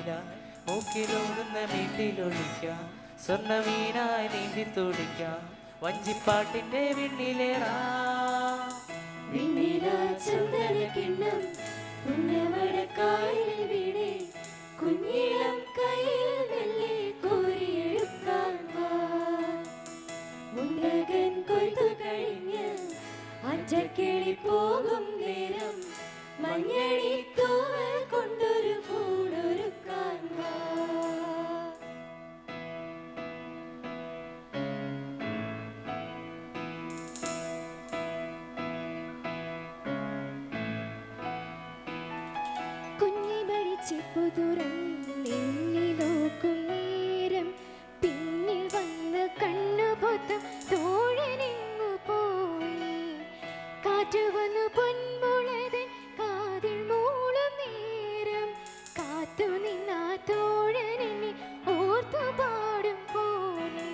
വെണ്ണില മൂക്കിലൂടുന്ന വീട്ടിലൊളിക്കാം സ്വർണ്ണമീനായി നീന്തി തുടിക്കാം വഞ്ചിപ്പാട്ടിന്റെ വിണ്ണിലേറാ വിണ്ണില ചന്ദന കിണ്ണം പുന്നമടക്കായൽ വീണേ കുഞ്ഞിളം കയ്യിൽ മെല്ലെ കോരിയെടുക്കാൻ വാ മുണ്ടകൻ കൊയ്തു കഴിഞ്ഞ് അച്ചക്കിളി പോകും നേരം മഞ്ഞണി തൂവൽ കൊണ്ടൊരു കൂടൊരുക്കാൻ വാ കുഞ്ഞിമണി ചെപ്പു തുറന്നെന്നി നോക്കും നേരം പിന്നിൽ വന്ന് കണ്ണു പൊത്തും തോഴനെങ്ങു പോയി കാറ്റു വന്നു പൊന്മുളതൻ കാതിൽ മൂളും നേരം കാത്തു നിന്നാ തോഴനെന്നെ ഓർത്തു പാടും പോലെ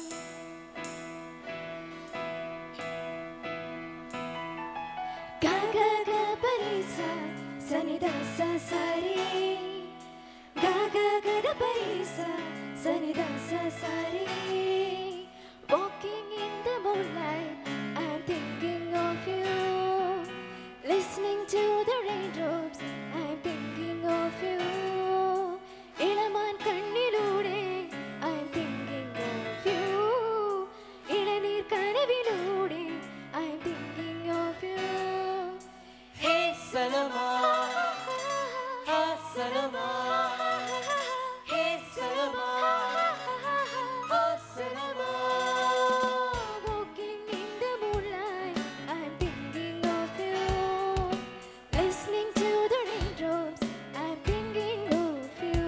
ga ga ga pa re sa sa ni da sa sa re ga ga ga da pa re sa sa ni da sa sa re walking in the moonlight i'm thinking of you listening to the raindrops i'm thinking of you ഇളമാൻ കണ്ണിലൂടെ i'm thinking of you ഇളനീർ കനവിലൂടെ i'm thinking of you ഹേ സലമാ ഹാ സലമാ ഹേ സലമാ ഹാ സലമാ Walking in the moonlight, I'm thinking of you. Listening to the raindrops, I'm thinking of you.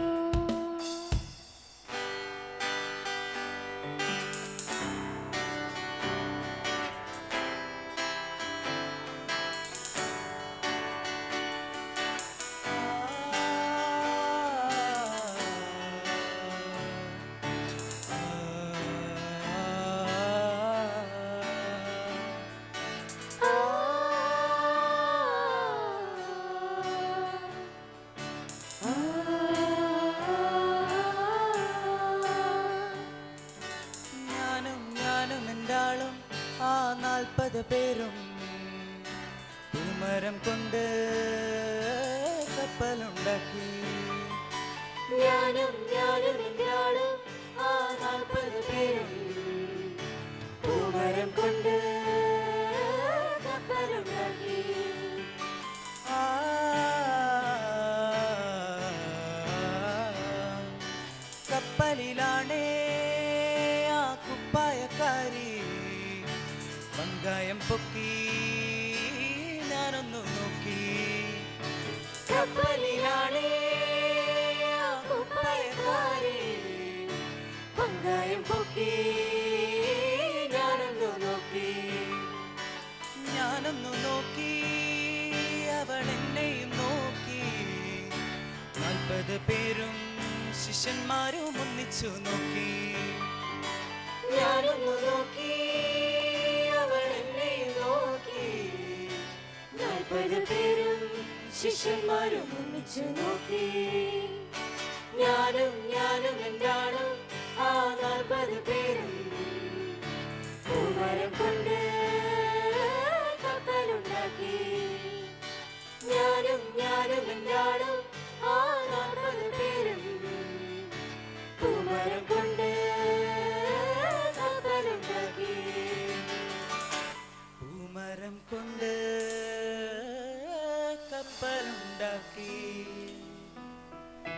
ഞാനും ഞാനും എന്താളും ആ നാൽപ്പത് പേരും പൂമരം കൊണ്ട് കപ്പലുണ്ടാക്കി ഞാനും ഞാനും എൻ്റെ ആളും ആ നാൽപ്പത് പേരും പൂമരം കൊണ്ട് കപ്പലുണ്ടാക്കി ആ കപ്പലിലാണേ ആ കുപ്പായക്കാരി പങ്കായം പൊക്കി ഞാനൊന്നു നോക്കി കപ്പലിലാണേ ആ കുപ്പായക്കാരി പങ്കായം പൊക്കി ഞാനൊന്നു നോക്കി ഞാനൊന്നു നോക്കി അവൾ എന്നെയും നോക്കി നാൽപ്പത് പേരും ശിഷ്യന്മാരും ഒന്നിച്ചു നോക്കി ഞാനൊന്നു നോക്കി അവൾ എന്നെയും നോക്കി നാൽപ്പത് പേരും ശിഷ്യന്മാരും ഒന്നിച്ചു നോക്കി ഞാനും ഞാനും എന്താളും ആ നാൽപ്പത് പേരും പൂമരം കൊണ്ട് കപ്പലുണ്ടാക്കി ഞാനും ഞാനും എന്താളും ആ നാൽപ്പത് പേരും പൂമരം കൊണ്ട് കപ്പലുണ്ടാക്കി പൂമരം കൊണ്ട് കപ്പലുണ്ടാക്കി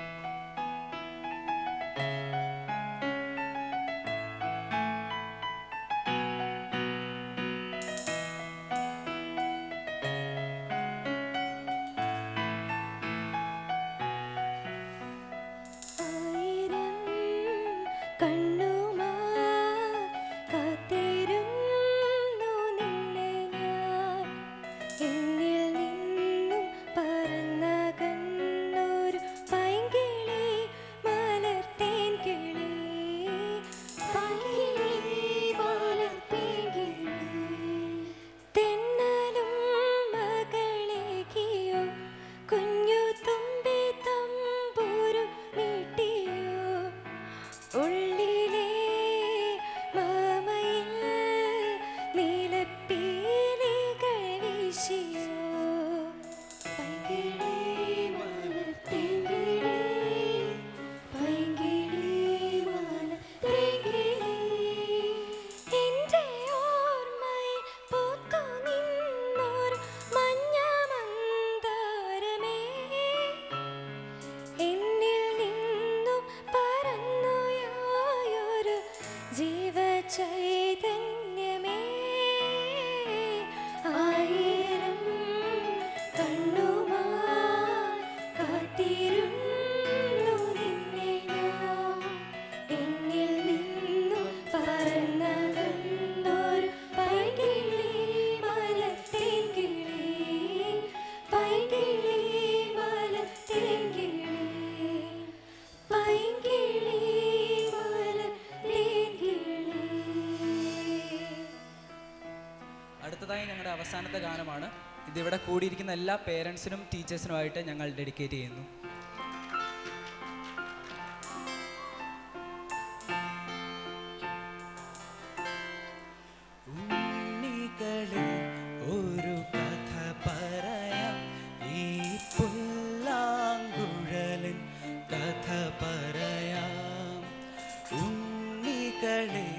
അവസാനത്തെ ഗാനമാണ് ഇതിവിടെ കൂടിയിരിക്കുന്ന എല്ലാ പേരൻസിനും ടീച്ചേഴ്സിനുമായിട്ട് ഞങ്ങൾ ഡെഡിക്കേറ്റ് ചെയ്യുന്നു ഉണ്ണികളെ ഒരു കഥ പറയാം ഈ പുല്ലാങ്കുഴലിൻ കഥ പറയാം ഉണ്ണികളെ